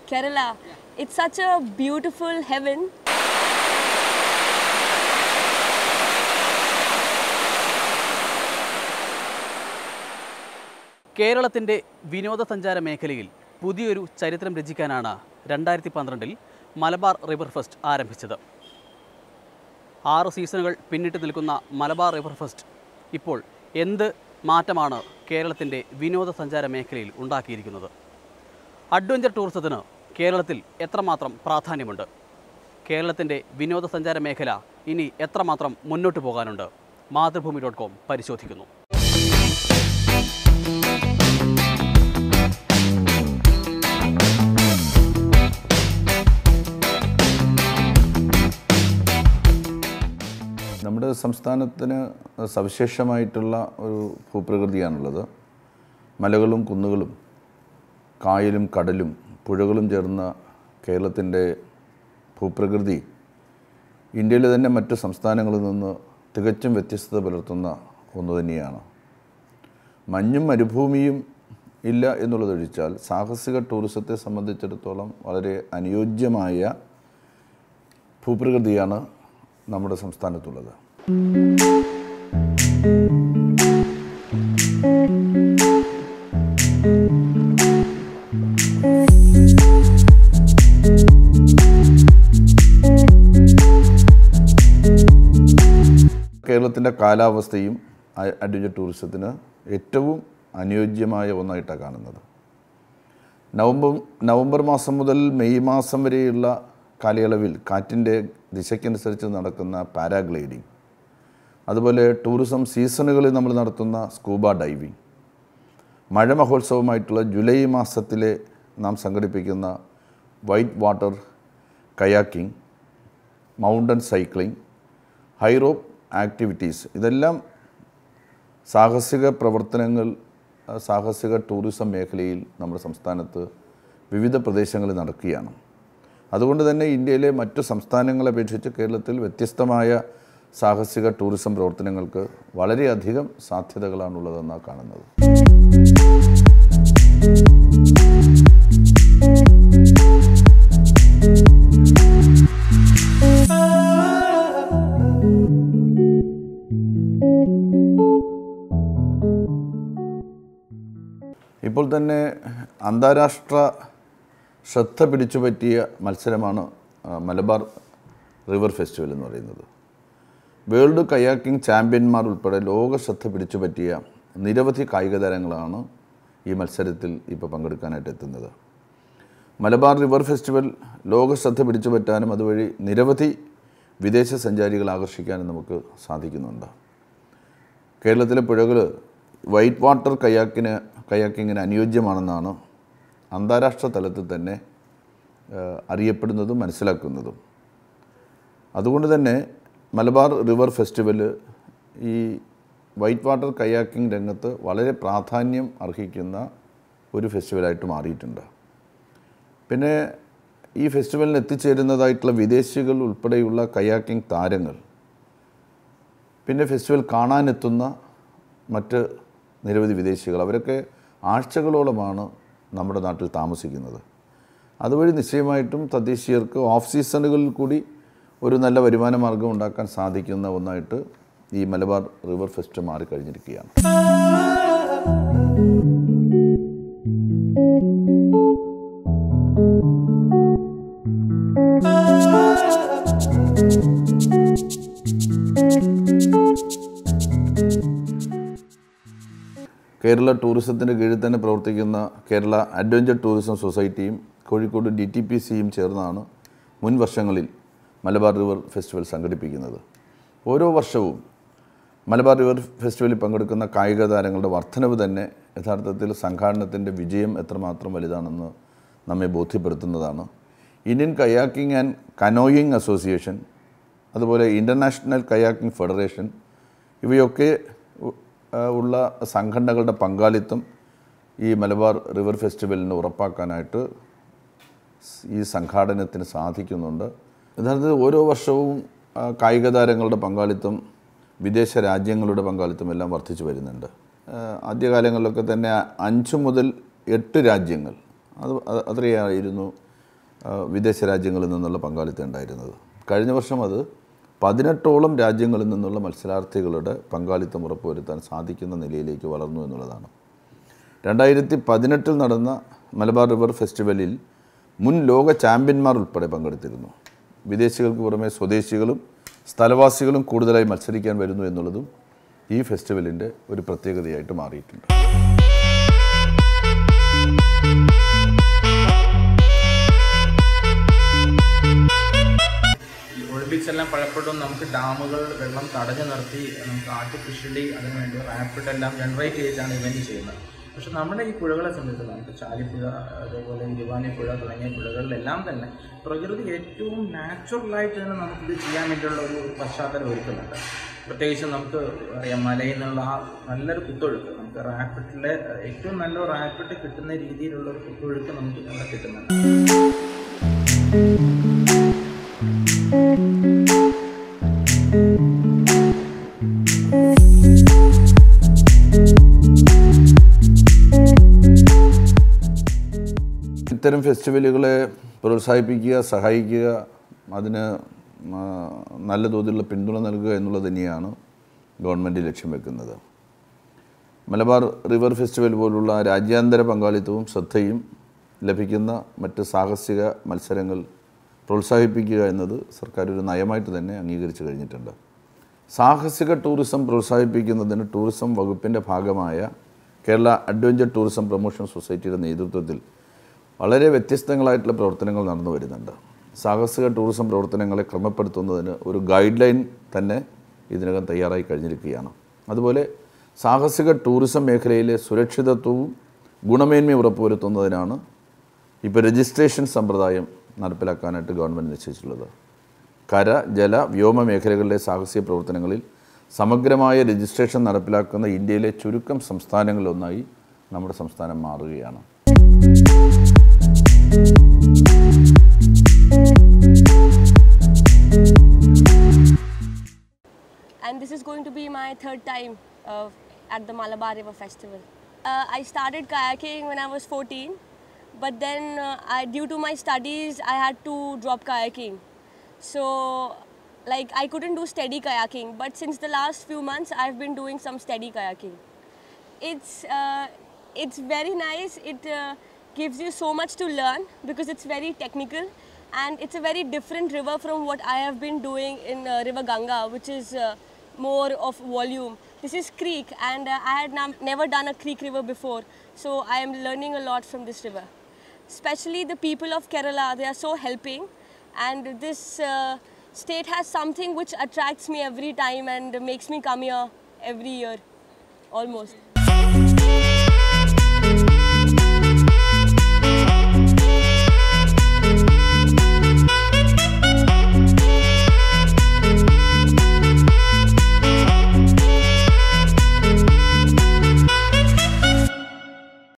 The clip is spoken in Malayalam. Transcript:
Kerala. It's such a beautiful heaven. കേരളത്തിൻ്റെ വിനോദസഞ്ചാര മേഖലയിൽ പുതിയൊരു ചരിത്രം രചിക്കാനാണ് രണ്ടായിരത്തി പന്ത്രണ്ടിൽ മലബാർ റിവർ ഫെസ്റ്റ് ആരംഭിച്ചത് ആറ് സീസണുകൾ പിന്നിട്ട് നിൽക്കുന്ന മലബാർ റിവർ ഫെസ്റ്റ് ഇപ്പോൾ എന്ത് മാറ്റമാണ് കേരളത്തിൻ്റെ വിനോദസഞ്ചാര മേഖലയിൽ ഉണ്ടാക്കിയിരിക്കുന്നത് അഡ്വഞ്ചർ ടൂറിസത്തിന് കേരളത്തിൽ എത്രമാത്രം പ്രാധാന്യമുണ്ട് കേരളത്തിൻ്റെ വിനോദസഞ്ചാര മേഖല ഇനി എത്രമാത്രം മുന്നോട്ട് പോകാനുണ്ട് മാതൃഭൂമി ഡോട്ട് കോം പരിശോധിക്കുന്നു നമ്മുടെ സംസ്ഥാനത്തിന് സവിശേഷമായിട്ടുള്ള ഒരു ഭൂപ്രകൃതിയാണുള്ളത് മലകളും കുന്നുകളും കായലും കടലും പുഴകളും ചേർന്ന കേരളത്തിൻ്റെ ഭൂപ്രകൃതി ഇന്ത്യയിലെ തന്നെ മറ്റ് സംസ്ഥാനങ്ങളിൽ നിന്ന് തികച്ചും വ്യത്യസ്തത പുലർത്തുന്ന ഒന്ന് തന്നെയാണ് മഞ്ഞും മരുഭൂമിയും ഇല്ല എന്നുള്ളതൊഴിച്ചാൽ സാഹസിക ടൂറിസത്തെ സംബന്ധിച്ചിടത്തോളം വളരെ അനുയോജ്യമായ ഭൂപ്രകൃതിയാണ് നമ്മുടെ സംസ്ഥാനത്തുള്ളത് കേരളത്തിൻ്റെ കാലാവസ്ഥയും അ- അഡ്വഞ്ചർ ടൂറിസത്തിന് ഏറ്റവും അനുയോജ്യമായ ഒന്നായിട്ടാണ് കാണുന്നത് നവംബർ നവംബർ മാസം മുതൽ മെയ് മാസം വരെയുള്ള കാലയളവിൽ കാറ്റിൻ്റെ ദിശയ്ക്കനുസരിച്ച് നടക്കുന്ന പാരാഗ്ലൈഡിംഗ് അതുപോലെ ടൂറിസം സീസണുകളിൽ നമ്മൾ നടത്തുന്ന സ്കൂബ ഡൈവിംഗ് മഴ മഹോത്സവമായിട്ടുള്ള ജൂലൈ മാസത്തിലെ നാം സംഘടിപ്പിക്കുന്ന white water kayaking mountain cycling high rope activities ഇതെല്ലാം സാഹസിക പ്രവർത്തനങ്ങൾ ആ, സാഹസിക ടൂറിസം മേഖലയിൽ നമ്മുടെ സംസ്ഥാനത്ത് വിവിധ പ്രദേശങ്ങളിൽ നടക്കുകയാണ് അതുകൊണ്ട് തന്നെ ഇന്ത്യയിലെ മറ്റു സംസ്ഥാനങ്ങളെ അപേക്ഷിച്ച് കേരളത്തിൽ വ്യത്യസ്തമായ സാഹസിക ടൂറിസം പ്രവർത്തനങ്ങൾക്ക് വളരെയധികം സാധ്യതകളാണുള്ളതെന്നാണ് കാണുന്നത് ഇപ്പോൾ തന്നെ അന്താരാഷ്ട്ര ശ്രദ്ധ പിടിച്ചു പറ്റിയ മത്സരമാണ് ആ, മലബാർ റിവർ ഫെസ്റ്റിവൽ എന്ന് പറയുന്നത് വേൾഡ് കയാക്കിംഗ് ചാമ്പ്യന്മാർ ഉൾപ്പെടെ ലോക ശ്രദ്ധ പിടിച്ചു പറ്റിയ നിരവധി കായിക താരങ്ങളാണ് ഈ മത്സരത്തിൽ ഇപ്പോൾ പങ്കെടുക്കാനായിട്ട് എത്തുന്നത് മലബാർ റിവർ ഫെസ്റ്റിവൽ ലോക ശ്രദ്ധ പിടിച്ചു പറ്റാനും അതുവഴി നിരവധി വിദേശ സഞ്ചാരികളെ ആകർഷിക്കാനും നമുക്ക് സാധിക്കുന്നുണ്ട് കേരളത്തിലെ പുഴകൾ വൈറ്റ് വാട്ടർ കയാക്കിന് കയാക്കിങ്ങിന് അനുയോജ്യമാണെന്നാണ് അന്താരാഷ്ട്ര തലത്തിൽ തന്നെ ആ, അറിയപ്പെടുന്നതും മനസ്സിലാക്കുന്നതും അതുകൊണ്ട് തന്നെ മലബാർ റിവർ ഫെസ്റ്റിവൽ ഈ വൈറ്റ് വാട്ടർ കയാക്കിംഗ് രംഗത്ത് വളരെ പ്രാധാന്യം അർഹിക്കുന്ന ഒരു ഫെസ്റ്റിവലായിട്ട് മാറിയിട്ടുണ്ട് പിന്നെ ഈ ഫെസ്റ്റിവലിന് എത്തിച്ചേരുന്നതായിട്ടുള്ള വിദേശികൾ ഉൾപ്പെടെയുള്ള കയാക്കിംഗ് താരങ്ങൾ പിന്നെ ഫെസ്റ്റിവൽ കാണാനെത്തുന്ന മറ്റ് നിരവധി വിദേശികൾ അവരൊക്കെ ആഴ്ചകളോളമാണ് നമ്മുടെ നാട്ടിൽ താമസിക്കുന്നത് അതുവഴി നിശ്ചയമായിട്ടും തദ്ദേശീയർക്ക് ഓഫ് സീസണുകളിൽ കൂടി ഒരു നല്ല വരുമാന മാർഗം ഉണ്ടാക്കാൻ സാധിക്കുന്ന ഒന്നായിട്ട് ഈ മലബാർ റിവർ ഫെസ്റ്റ് മാറിക്കഴിഞ്ഞിരിക്കുകയാണ് കേരള ടൂറിസത്തിൻ്റെ കീഴിൽ തന്നെ പ്രവർത്തിക്കുന്ന കേരള അഡ്വഞ്ചർ ടൂറിസം സൊസൈറ്റിയും കോഴിക്കോട് ഡി ടി പി സിയും ചേർന്നാണ് മുൻ വർഷങ്ങളിൽ മലബാർ റിവർ ഫെസ്റ്റിവൽ സംഘടിപ്പിക്കുന്നത് ഓരോ വർഷവും മലബാർ റിവർ ഫെസ്റ്റിവലിൽ പങ്കെടുക്കുന്ന കായിക താരങ്ങളുടെ വർധനവ് തന്നെ യഥാർത്ഥത്തിൽ സംഘാടനത്തിൻ്റെ വിജയം എത്രമാത്രം വലുതാണെന്ന് നമ്മെ ബോധ്യപ്പെടുത്തുന്നതാണ് Indian kayaking and canoeing association അതുപോലെ ഇൻ്റർനാഷണൽ കയാക്കിംഗ് ഫെഡറേഷൻ ഇവയൊക്കെ ഉ- ആ, ഉള്ള സംഘടനകളുടെ പങ്കാളിത്തം ഈ മലബാർ റിവർ ഫെസ്റ്റിവലിന് ഉറപ്പാക്കാനായിട്ട് സ് ഈ സംഘാടനത്തിന് സാധിക്കുന്നുണ്ട് യഥാർത്ഥത്തിൽ ഓരോ വർഷവും ആ, കായിക താരങ്ങളുടെ പങ്കാളിത്തം വിദേശ രാജ്യങ്ങളുടെ പങ്കാളിത്തം എല്ലാം വർദ്ധിച്ചു വരുന്നുണ്ട് ആ, ആദ്യകാലങ്ങളിലൊക്കെ തന്നെ അഞ്ച് മുതൽ എട്ട് രാജ്യങ്ങൾ അത് അത് അത്രയായിരുന്നു ആ, വിദേശ രാജ്യങ്ങളിൽ നിന്നുള്ള പങ്കാളിത്തം ഉണ്ടായിരുന്നത് കഴിഞ്ഞ വർഷം അത് പതിനെട്ടോളം രാജ്യങ്ങളിൽ നിന്നുള്ള മത്സരാർത്ഥികളുടെ പങ്കാളിത്തം ഉറപ്പുവരുത്താൻ സാധിക്കുന്ന നിലയിലേക്ക് വളർന്നു എന്നുള്ളതാണ് രണ്ടായിരത്തി പതിനെട്ടിൽ നടന്ന മലബാർ റിവർ ഫെസ്റ്റിവലിൽ മുൻ ലോക ചാമ്പ്യന്മാർ ഉൾപ്പെടെ പങ്കെടുത്തിരുന്നു വിദേശികൾക്ക് പുറമെ സ്വദേശികളും സ്ഥലവാസികളും കൂടുതലായി മത്സരിക്കാൻ വരുന്നു എന്നുള്ളതും ഈ ഫെസ്റ്റിവലിൻ്റെ ഒരു പ്രത്യേകതയായിട്ട് മാറിയിട്ടുണ്ട് ഈ ഒളിമ്പിക്സ് എല്ലാം പലപ്പോഴും നമുക്ക് ഡാമുകൾ വെള്ളം തടഞ്ഞു നിർത്തി നമുക്ക് ആർട്ടിഫിഷ്യലി അതിനുവേണ്ടി റാപ്പിഡ് എല്ലാം ജനറേറ്റ് ചെയ്തിട്ടാണ് ഇവൻറ്റ് ചെയ്യുന്നത് പക്ഷെ നമ്മുടെ ഈ പുഴകളെ സംബന്ധിച്ച് നമുക്ക് ചാലിപ്പുഴ അതേപോലെ ഇരുവാനി പുഴ തുടങ്ങിയ പുഴകളിലെല്ലാം തന്നെ പ്രകൃതി ഏറ്റവും നാച്ചുറലായിട്ട് തന്നെ നമുക്കിത് ചെയ്യാൻ വേണ്ടിയുള്ള ഒരു ഒരു പശ്ചാത്തലം ഒരുക്കുന്നുണ്ട് പ്രത്യേകിച്ച് നമുക്ക് അറിയാം മലയിൽ നിന്നുള്ള ആ നല്ലൊരു കുത്തൊഴുക്ക് നമുക്ക് റാപ്പിഡിലെ ഏറ്റവും നല്ല റാപ്പിഡ് കിട്ടുന്ന രീതിയിലുള്ള ഒരു കുത്തൊഴുക്ക് നമുക്ക് ഇവിടെ കിട്ടുന്നുണ്ട് ഇത്തരം ഫെസ്റ്റിവലുകളെ പ്രോത്സാഹിപ്പിക്കുക സഹായിക്കുക അതിന് ആ, നല്ല തോതിലുള്ള പിന്തുണ നൽകുക എന്നുള്ളത് തന്നെയാണ് ഗവൺമെൻറ് ലക്ഷ്യം വെക്കുന്നത് മലബാർ റിവർ ഫെസ്റ്റിവൽ പോലുള്ള രാജ്യാന്തര പങ്കാളിത്തവും ശ്രദ്ധയും ലഭിക്കുന്ന മറ്റ് സാഹസിക മത്സരങ്ങൾ പ്രോത്സാഹിപ്പിക്കുക എന്നത് സർക്കാർ ഒരു നയമായിട്ട് തന്നെ അംഗീകരിച്ചു കഴിഞ്ഞിട്ടുണ്ട് സാഹസിക ടൂറിസം പ്രോത്സാഹിപ്പിക്കുന്നതിന് ടൂറിസം വകുപ്പിൻ്റെ ഭാഗമായ കേരള അഡ്വഞ്ചർ ടൂറിസം പ്രൊമോഷൻ സൊസൈറ്റിയുടെ നേതൃത്വത്തിൽ വളരെ വ്യത്യസ്തങ്ങളായിട്ടുള്ള പ്രവർത്തനങ്ങൾ നടന്നു വരുന്നുണ്ട് സാഹസിക ടൂറിസം പ്രവർത്തനങ്ങളെ ക്രമപ്പെടുത്തുന്നതിന് ഒരു ഗൈഡ് ലൈൻ തന്നെ ഇതിനകം തയ്യാറായി കഴിഞ്ഞിരിക്കുകയാണ് അതുപോലെ സാഹസിക ടൂറിസം മേഖലയിലെ സുരക്ഷിതത്വവും ഗുണമേന്മയും ഉറപ്പുവരുത്തുന്നതിനാണ് ഇപ്പോൾ രജിസ്ട്രേഷൻ സമ്പ്രദായം നടപ്പിലാക്കാനായിട്ട് ഗവൺമെൻറ് നിശ്ചയിച്ചിട്ടുള്ളത് കര ജല വ്യോമ മേഖലകളിലെ സാഹസിക പ്രവർത്തനങ്ങളിൽ സമഗ്രമായ രജിസ്ട്രേഷൻ നടപ്പിലാക്കുന്ന ഇന്ത്യയിലെ ചുരുക്കം സംസ്ഥാനങ്ങളിലൊന്നായി നമ്മുടെ സംസ്ഥാനം മാറുകയാണ് and this is going to be my third time uh, at the Malabar River Festival. Uh, I started kayaking when I was 14, but then uh, I, due to my studies, I had to drop kayaking. So, like, I couldn't do steady kayaking, but since the last few months, I've been doing some steady kayaking. It's uh, it's very nice. It uh, gives you so much to learn because it's very technical and it's a very different river from what I have been doing in uh, River Ganga, which is uh, more of volume. This is creek, and uh, I had nam- never done a creek river before, so I am learning a lot from this river. Especially the people of Kerala, they are so helping, and this uh, state has something which attracts me every time and makes me come here every year, almost.